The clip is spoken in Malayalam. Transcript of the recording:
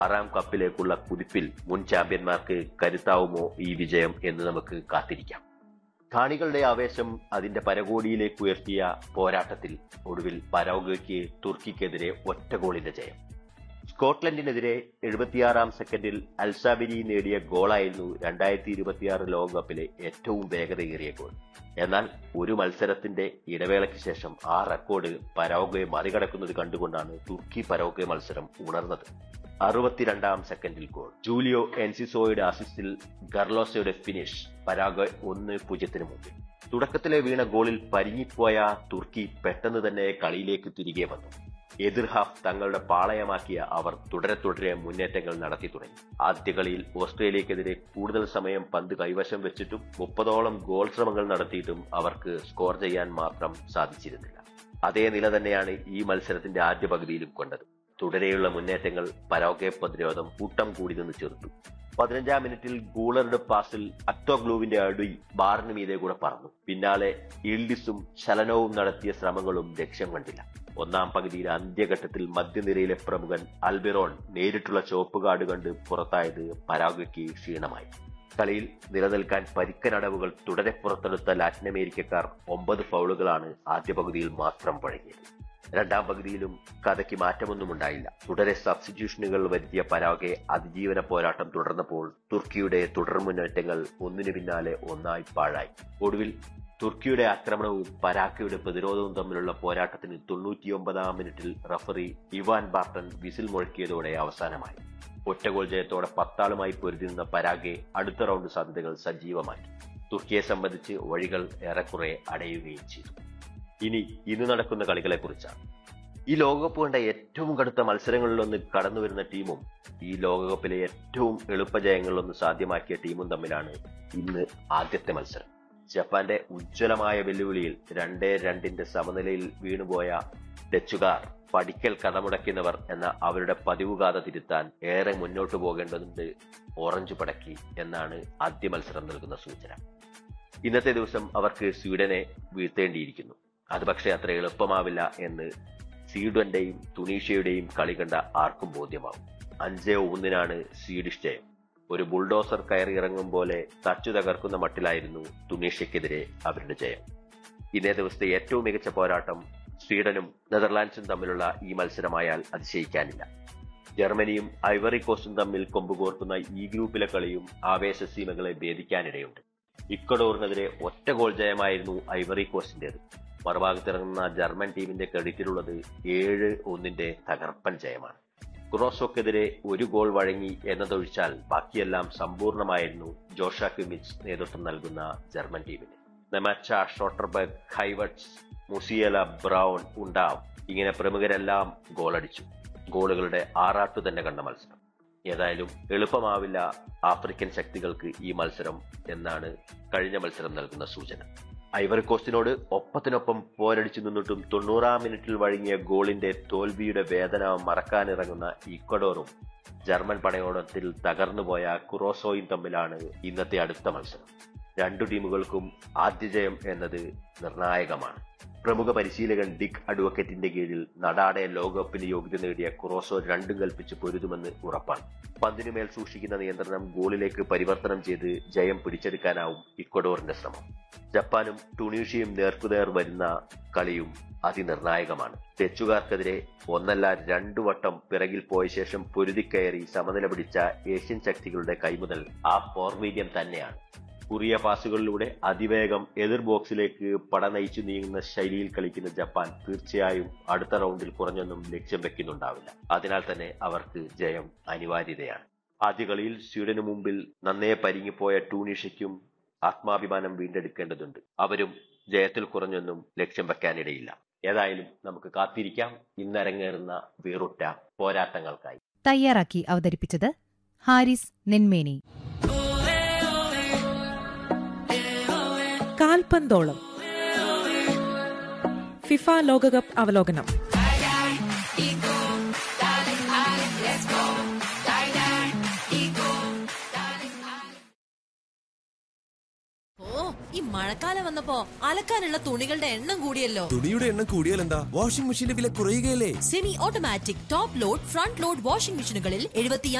ആറാം കപ്പിലേക്കുള്ള കുതിപ്പിൽ മുൻ ചാമ്പ്യന്മാർക്ക് കരുത്താവുമോ ഈ വിജയം എന്ന് നമുക്ക് കാത്തിരിക്കാം കാണികളുടെ ആവേശം അതിന്റെ പരകോടിയിലേക്ക് ഉയർത്തിയ പോരാട്ടത്തിൽ ഒടുവിൽ പരോഗയ്ക്ക് തുർക്കിക്കെതിരെ ഒറ്റ ഗോളിന്റെ ജയം സ്കോട്ട്ലൻഡിനെതിരെ എഴുപത്തിയാറാം സെക്കൻഡിൽ അൽസാബിരി നേടിയ ഗോളായിരുന്നു രണ്ടായിരത്തി ഇരുപത്തിയാറ് ലോകകപ്പിലെ ഏറ്റവും വേഗതയേറിയ ഗോൾ എന്നാൽ ഒരു മത്സരത്തിന്റെ ഇടവേളയ്ക്ക് ശേഷം ആ റെക്കോർഡ് പരോഗയെ മറികടക്കുന്നത് കണ്ടുകൊണ്ടാണ് തുർക്കി പരോഗെ മത്സരം ഉണർന്നത് അറുപത്തിരണ്ടാം സെക്കൻഡിൽ ഗോൾ ജൂലിയോ എൻസിസോയുടെ അസിസ്റ്റിൽ ഗർലോസയുടെ ഫിനിഷ് പരാഗെ ഒന്ന് പൂജ്യത്തിന് മുമ്പിൽ തുടക്കത്തിലെ വീണ ഗോളിൽ പരിങ്ങിപ്പോയ തുർക്കി പെട്ടെന്ന് തന്നെ കളിയിലേക്ക് തിരികെ വന്നു എതിർ ഹാഫ് തങ്ങളുടെ പാളയമാക്കിയ അവർ തുടരെ തുടരെ മുന്നേറ്റങ്ങൾ നടത്തി തുടങ്ങി ആദ്യ കളിയിൽ ഓസ്ട്രേലിയക്കെതിരെ കൂടുതൽ സമയം പന്ത് കൈവശം വെച്ചിട്ടും മുപ്പതോളം ഗോൾ ശ്രമങ്ങൾ നടത്തിയിട്ടും അവർക്ക് സ്കോർ ചെയ്യാൻ മാത്രം സാധിച്ചിരുന്നില്ല അതേ നില തന്നെയാണ് ഈ മത്സരത്തിന്റെ ആദ്യ പകുതിയിലും കൊണ്ടത് തുടരെയുള്ള മുന്നേറ്റങ്ങൾ പരോഗെ പ്രതിരോധം കൂട്ടം കൂടി നിന്ന് ചെറുത്തു പതിനഞ്ചാം മിനിറ്റിൽ ഗൂളറുടെ പാസിൽ അക്ടോഗ്ലൂവിന്റെ അടി ബാറിന് മീതെ കൂടെ പറന്നു പിന്നാലെ ഇൽഡിസും ചലനവും നടത്തിയ ശ്രമങ്ങളും ലക്ഷ്യം കണ്ടില്ല ഒന്നാം പകുതിയിൽ അന്ത്യഘട്ടത്തിൽ മധ്യനിരയിലെ പ്രമുഖൻ അൽബിറോൺ നേരിട്ടുള്ള ചുവപ്പ് കാർഡ് കണ്ട് പുറത്തായത് പരാഗയ്ക്ക് ക്ഷീണമായി കളിയിൽ നിലനിൽക്കാൻ പരിക്കനടവുകൾ തുടരെ പുറത്തെടുത്ത ലാറ്റിൻ അമേരിക്കക്കാർ ഒമ്പത് ഫൗളുകളാണ് ആദ്യ പകുതിയിൽ മാത്രം പഴകിയത് രണ്ടാം പകുതിയിലും കഥയ്ക്ക് മാറ്റമൊന്നും ഉണ്ടായില്ല തുടരെ സബ്സ്റ്റിറ്റ്യൂഷനുകൾ വരുത്തിയ പരാഗെ അതിജീവന പോരാട്ടം തുടർന്നപ്പോൾ തുർക്കിയുടെ തുടർ മുന്നേറ്റങ്ങൾ ഒന്നിനു പിന്നാലെ ഒന്നായി പാഴായി ഒടുവിൽ തുർക്കിയുടെ ആക്രമണവും പരാക്കയുടെ പ്രതിരോധവും തമ്മിലുള്ള പോരാട്ടത്തിന് തൊണ്ണൂറ്റിയൊമ്പതാം മിനിറ്റിൽ റഫറി ഇവാൻ ബാർട്ടൻ വിസിൽ മുഴക്കിയതോടെ അവസാനമായി ഒറ്റ ഗോൾ ജയത്തോടെ പത്താളുമായി പൊരുതിരുന്ന പരാഗെ അടുത്ത റൗണ്ട് സാധ്യതകൾ സജീവമാക്കി തുർക്കിയെ സംബന്ധിച്ച് വഴികൾ ഏറെക്കുറെ അടയുകയും ചെയ്തു ഇനി ഇന്ന് നടക്കുന്ന കളികളെ കുറിച്ചാണ് ഈ ലോകകപ്പ് കണ്ട ഏറ്റവും കടുത്ത മത്സരങ്ങളിലൊന്ന് കടന്നു വരുന്ന ടീമും ഈ ലോകകപ്പിലെ ഏറ്റവും എളുപ്പ ജയങ്ങളിലൊന്ന് സാധ്യമാക്കിയ ടീമും തമ്മിലാണ് ഇന്ന് ആദ്യത്തെ മത്സരം ജപ്പാന്റെ ഉജ്ജ്വലമായ വെല്ലുവിളിയിൽ രണ്ടേ രണ്ടിന്റെ സമനിലയിൽ വീണുപോയ ഡച്ചുകാർ പഠിക്കൽ കഥമുടക്കുന്നവർ എന്ന അവരുടെ പതിവ് ഗാഥ തിരുത്താൻ ഏറെ മുന്നോട്ട് പോകേണ്ടതുണ്ട് ഓറഞ്ച് പടക്കി എന്നാണ് ആദ്യ മത്സരം നൽകുന്ന സൂചന ഇന്നത്തെ ദിവസം അവർക്ക് സ്വീഡനെ വീഴ്ത്തേണ്ടിയിരിക്കുന്നു അത് പക്ഷേ അത്ര എളുപ്പമാവില്ല എന്ന് സ്വീഡന്റെയും തുണീഷ്യയുടെയും കളി കണ്ട ആർക്കും ബോധ്യമാവും അഞ്ചേ ഒന്നിനാണ് സ്വീഡിഷ് ജയം ഒരു ബുൾഡോസർ കയറി ഇറങ്ങും പോലെ തച്ചു തകർക്കുന്ന മട്ടിലായിരുന്നു തുണീഷ്യക്കെതിരെ അവരുടെ ജയം ഇന്നേ ദിവസത്തെ ഏറ്റവും മികച്ച പോരാട്ടം സ്വീഡനും നെതർലാൻഡ്സും തമ്മിലുള്ള ഈ മത്സരമായാൽ അതിശയിക്കാനില്ല ജർമ്മനിയും ഐവറി കോസ്റ്റും തമ്മിൽ കൊമ്പുകോർക്കുന്ന ഈ ഗ്രൂപ്പിലെ കളിയും ആവേശ സീമകളെ ഭേദിക്കാനിടയുണ്ട് ഇക്കഡോറിനെതിരെ ഒറ്റ ഗോൾ ജയമായിരുന്നു ഐവറി കോസ്റ്റിന്റേത് മറുഭാഗത്തിറങ്ങുന്ന ജർമ്മൻ ടീമിന്റെ ക്രെഡിറ്റിലുള്ളത് ഏഴ് ഒന്നിന്റെ തകർപ്പൻ ജയമാണ് ക്രോസോക്കെതിരെ ഒരു ഗോൾ വഴങ്ങി എന്നതൊഴിച്ചാൽ ബാക്കിയെല്ലാം സമ്പൂർണ്ണമായിരുന്നു ജോഷ കിമിച്ച് നേതൃത്വം നൽകുന്ന ജർമ്മൻ ടീമിന് നെമാച്ച ഷോട്ടർബർഗ് ഹൈവട്സ് മുസിയല ബ്രൗൺ ഉണ്ടാവ് ഇങ്ങനെ പ്രമുഖരെല്ലാം ഗോളടിച്ചു ഗോളുകളുടെ ആറാട്ടു തന്നെ കണ്ട മത്സരം ഏതായാലും എളുപ്പമാവില്ല ആഫ്രിക്കൻ ശക്തികൾക്ക് ഈ മത്സരം എന്നാണ് കഴിഞ്ഞ മത്സരം നൽകുന്ന സൂചന ഐവറി കോസ്റ്റിനോട് ഒപ്പത്തിനൊപ്പം പോരടിച്ചു നിന്നിട്ടും തൊണ്ണൂറാം മിനിറ്റിൽ വഴങ്ങിയ ഗോളിന്റെ തോൽവിയുടെ വേദന മറക്കാനിറങ്ങുന്ന ഇക്വഡോറും ജർമ്മൻ പടയോടത്തിൽ തകർന്നുപോയ കുറോസോയും തമ്മിലാണ് ഇന്നത്തെ അടുത്ത മത്സരം രണ്ടു ടീമുകൾക്കും ആദ്യ ജയം എന്നത് നിർണായകമാണ് പ്രമുഖ പരിശീലകൻ ഡിക് അഡ്വക്കറ്റിന്റെ കീഴിൽ നടാടെ ലോകകപ്പിന് യോഗ്യത നേടിയ കുറോസോ രണ്ടും കൽപ്പിച്ച് പൊരുതുമെന്ന് ഉറപ്പാണ് പന്തിനുമേൽ സൂക്ഷിക്കുന്ന നിയന്ത്രണം ഗോളിലേക്ക് പരിവർത്തനം ചെയ്ത് ജയം പിടിച്ചെടുക്കാനാവും ഇക്വഡോറിന്റെ ശ്രമം ജപ്പാനും ടുണീഷ്യയും നേർക്കുനേർ വരുന്ന കളിയും അതിനിർണായകമാണ് ഡച്ചുകാർക്കെതിരെ ഒന്നല്ല രണ്ടു വട്ടം പിറകിൽ പോയ ശേഷം പൊരുതിക്കയറി സമനില പിടിച്ച ഏഷ്യൻ ശക്തികളുടെ കൈമുതൽ ആ പോർമീഡിയം തന്നെയാണ് കുറിയ പാസുകളിലൂടെ അതിവേഗം എതിർ ബോക്സിലേക്ക് പട നയിച്ചു നീങ്ങുന്ന ശൈലിയിൽ കളിക്കുന്ന ജപ്പാൻ തീർച്ചയായും അടുത്ത റൗണ്ടിൽ കുറഞ്ഞൊന്നും ലക്ഷ്യം വെക്കുന്നുണ്ടാവില്ല അതിനാൽ തന്നെ അവർക്ക് ജയം അനിവാര്യതയാണ് ആദ്യ കളിയിൽ സ്വീഡന് മുമ്പിൽ നന്നേ പരിങ്ങിപ്പോയ ടൂണീഷ്യയ്ക്കും ആത്മാഭിമാനം വീണ്ടെടുക്കേണ്ടതുണ്ട് അവരും ജയത്തിൽ കുറഞ്ഞൊന്നും ലക്ഷ്യം വെക്കാനിടയില്ല ഏതായാലും നമുക്ക് കാത്തിരിക്കാം ഇന്നരങ്ങേറുന്ന വേറുറ്റ പോരാട്ടങ്ങൾക്കായി തയ്യാറാക്കി അവതരിപ്പിച്ചത് ഹാരിസ് നെന്മേനി കാൽപന്തോളം ഫിഫ ലോകകപ്പ് അവലോകനം ഓ ഈ മഴക്കാലം വന്നപ്പോ അലക്കാനുള്ള തുണികളുടെ എണ്ണം കൂടിയല്ലോ തുണിയുടെ എണ്ണം കൂടിയാൽ എന്താ വാഷിംഗ് മെഷീന്റെ വില കുറയുകയല്ലേ semi automatic top load front load washing മെഷീനുകളിൽ എഴുപത്തി